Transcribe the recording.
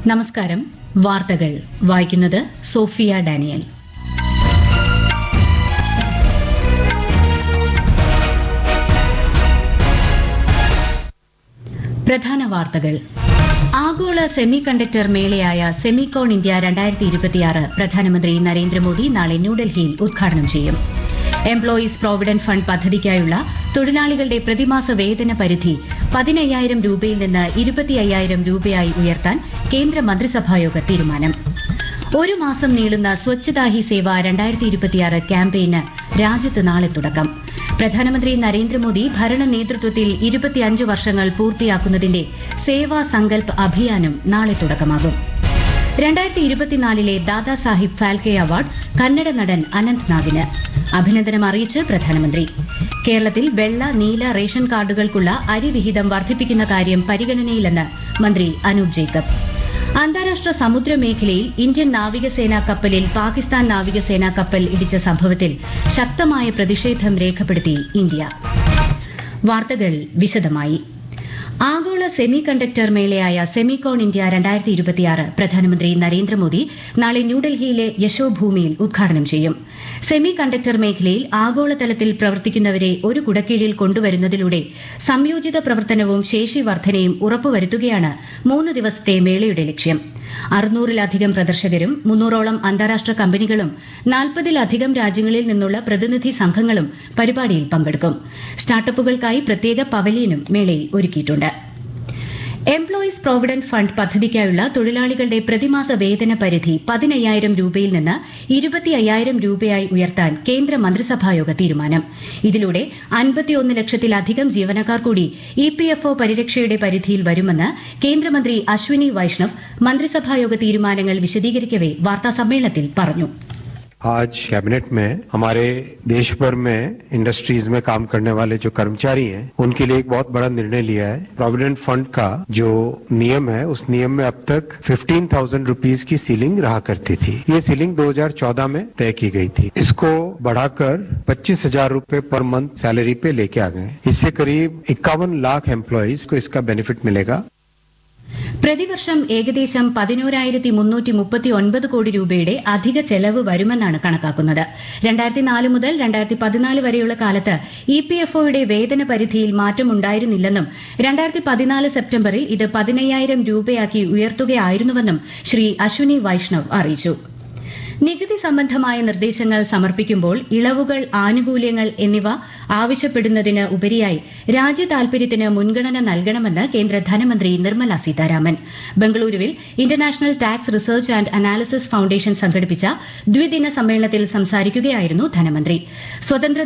നമസ്കാരം വാർത്തകൾ വായിക്കുന്നത് സോഫിയ ഡാനിയൽ പ്രധാന വാർത്തകൾ ആഗോള സെമി കണ്ടക്ടർ മേളയായ സെമികോൺ ഇന്ത്യ രണ്ടായിരത്തി ഇരുപത്തിയാറ് പ്രധാനമന്ത്രി നരേന്ദ്രമോദി നാളെ ന്യൂഡൽഹിയിൽ ഉദ്ഘാടനം ചെയ്യും എംപ്ലോയീസ് പ്രോവിഡന്റ് ഫണ്ട് പദ്ധതിക്കായുള്ള തൊഴിലാളികളുടെ പ്രതിമാസ വേതന പരിധി പതിനയ്യായിരം രൂപയിൽ നിന്ന് ഇരുപത്തി അയ്യായിരം രൂപയായി ഉയർത്താൻ കേന്ദ്ര മന്ത്രിസഭായോഗ തീരുമാനം ഒരു മാസം നീളുന്ന സ്വച്ഛതാ ഹി സേവ രണ്ടായിരത്തി ഇരുപത്തിയാറ് ക്യാമ്പയിന് രാജ്യത്ത് നാളെ തുടക്കം പ്രധാനമന്ത്രി നരേന്ദ്രമോദി ഭരണ നേതൃത്വത്തിൽ ഇരുപത്തിയഞ്ച് വർഷങ്ങൾ പൂർത്തിയാക്കുന്നതിന്റെ സേവാ സങ്കൽപ് അഭിയാനും നാളെ തുടക്കമാകും രണ്ടായിരത്തി ഇരുപത്തിനാലിലെ ദാദാസാഹിബ് ഫാൽക്കെ അവാർഡ് കന്നഡ നടൻ അനന്ത് നാഗിന് അഭിനന്ദനം അറിയിച്ച് പ്രധാനമന്ത്രി കേരളത്തിൽ വെള്ള നീല റേഷൻ കാർഡുകൾക്കുള്ള അരിവിഹിതം വർദ്ധിപ്പിക്കുന്ന കാര്യം പരിഗണനയിലെന്ന് മന്ത്രി അനൂപ് ജേക്കബ് അന്താരാഷ്ട്ര സമുദ്ര മേഖലയിൽ ഇന്ത്യൻ നാവികസേനാ കപ്പലിൽ പാകിസ്ഥാൻ നാവികസേനാ കപ്പൽ ഇടിച്ച സംഭവത്തിൽ ശക്തമായ പ്രതിഷേധം രേഖപ്പെടുത്തി ഇന്ത്യ വാർത്തകൾ വിശദമായി ആഗോള സെമി കണ്ടക്ടർ മേളയായ സെമികോൺ ഇന്ത്യ രണ്ടായിരത്തി ഇരുപത്തിയാറ് പ്രധാനമന്ത്രി നരേന്ദ്രമോദി നാളെ ന്യൂഡൽഹിയിലെ യശോഭൂമിയിൽ ഉദ്ഘാടനം ചെയ്യും സെമി കണ്ടക്ടർ മേഖലയിൽ ആഗോളതലത്തിൽ പ്രവർത്തിക്കുന്നവരെ ഒരു കുടക്കീഴിൽ കൊണ്ടുവരുന്നതിലൂടെ സംയോജിത പ്രവർത്തനവും ശേഷി വർധനയും ഉറപ്പുവരുത്തുകയാണ് മൂന്ന് ദിവസത്തെ മേളയുടെ ലക്ഷ്യം അറുന്നൂറിലധികം പ്രദർശകരും മുന്നൂറോളം അന്താരാഷ്ട്ര കമ്പനികളും നാൽപ്പതിലധികം രാജ്യങ്ങളിൽ നിന്നുള്ള പ്രതിനിധി സംഘങ്ങളും പരിപാടിയിൽ പങ്കെടുക്കും സ്റ്റാർട്ടപ്പുകൾക്കായി പ്രത്യേക പവലിയനും മേളയിൽ ഒരുക്കിയിട്ടുണ്ട് എംപ്ലോയീസ് പ്രോവിഡന്റ് ഫണ്ട് പദ്ധതിക്കായുള്ള തൊഴിലാളികളുടെ പ്രതിമാസ വേതന പരിധി പതിനയ്യായിരം രൂപയിൽ നിന്ന് ഇരുപത്തി അയ്യായിരം രൂപയായി ഉയർത്താൻ കേന്ദ്ര മന്ത്രിസഭായോഗ തീരുമാനം ഇതിലൂടെ അൻപത്തിയൊന്ന് ലക്ഷത്തിലധികം ജീവനക്കാർ കൂടി ഇപിഎഫ്ഒ പരിരക്ഷയുടെ പരിധിയിൽ വരുമെന്ന് കേന്ദ്രമന്ത്രി അശ്വിനി വൈഷ്ണവ് മന്ത്രിസഭായോഗ തീരുമാനങ്ങൾ വിശദീകരിക്കവെ വാർത്താസമ്മേളനത്തിൽ പറഞ്ഞു आज कैबिनेट में हमारे देश भर में इंडस्ट्रीज में काम करने वाले जो कर्मचारी हैं उनके लिए एक बहुत बड़ा निर्णय लिया है प्रोविडेंट फंड का जो नियम है उस नियम में अब तक फिफ्टीन थाउजेंड रुपीज की सीलिंग रहा करती थी ये सीलिंग 2014 में तय की गई थी इसको बढ़ाकर पच्चीस हजार रूपये पर मंथ सैलरी पे लेके आ गए इससे करीब इक्यावन लाख एम्प्लॉयज को इसका बेनिफिट मिलेगा പ്രതിവർഷം ഏകദേശം പതിനോരായിരത്തി മുന്നൂറ്റി മുപ്പത്തി ഒൻപത് കോടി രൂപയുടെ അധിക ചെലവ് വരുമെന്നാണ് കണക്കാക്കുന്നത് രണ്ടായിരത്തി നാല് മുതൽ രണ്ടായിരത്തി പതിനാല് വരെയുള്ള കാലത്ത് ഇ പി എഫ് ഒയുടെ വേതന പരിധിയിൽ മാറ്റമുണ്ടായിരുന്നില്ലെന്നും രണ്ടായിരത്തി പതിനാല് സെപ്റ്റംബറിൽ ഇത് പതിനയ്യായിരം രൂപയാക്കി ഉയർത്തുകയായിരുന്നുവെന്നും ശ്രീ അശ്വിനി വൈഷ്ണവ് അറിയിച്ചു നികുതി സംബന്ധമായ നിർദ്ദേശങ്ങൾ സമർപ്പിക്കുമ്പോൾ ഇളവുകൾ ആനുകൂല്യങ്ങൾ എന്നിവ ആവശ്യപ്പെടുന്നതിന് ഉപരിയായി രാജ്യ താൽപര്യത്തിന് മുൻഗണന നൽകണമെന്ന് കേന്ദ്ര ധനമന്ത്രി നിർമ്മല സീതാരാമൻ ബംഗളൂരുവിൽ international tax research and analysis foundation സംഘടിപ്പിച്ച ദ്വിദിന സമ്മേളനത്തിൽ സംസാരിക്കുകയായിരുന്നു ധനമന്ത്രി സ്വതന്ത്ര